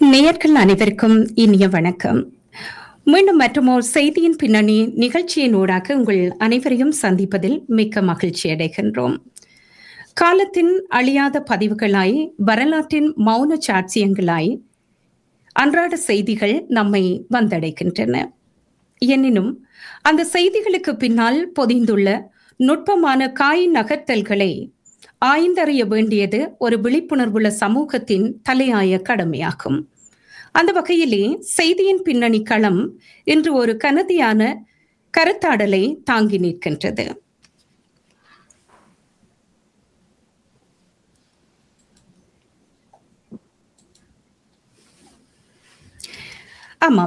நேயர்கள் அனைவருக்கும் இனிய வணக்கம் மீண்டும் மற்றுமோர் செய்தியின் பின்னணி நிகழ்ச்சியின் ஊடாக உங்கள் அனைவரையும் சந்திப்பதில் மிக்க மகிழ்ச்சி அடைகின்றோம் காலத்தின் அழியாத பதிவுகளாய் வரலாற்றின் மௌன சாட்சியங்களாய் அன்றாட செய்திகள் நம்மை வந்தடைகின்றன எனினும் அந்த செய்திகளுக்கு பின்னால் பொதிந்துள்ள நுட்பமான காய் நகர்த்தல்களை ஆய்ந்தறிய வேண்டியது ஒரு விழிப்புணர்வுள்ள சமூகத்தின் தலையாய கடமையாகும் அந்த வகையிலே செய்தியின் பின்னணி களம் இன்று ஒரு கனதியான கருத்தாடலை தாங்கி நிற்கின்றது ஆமாம்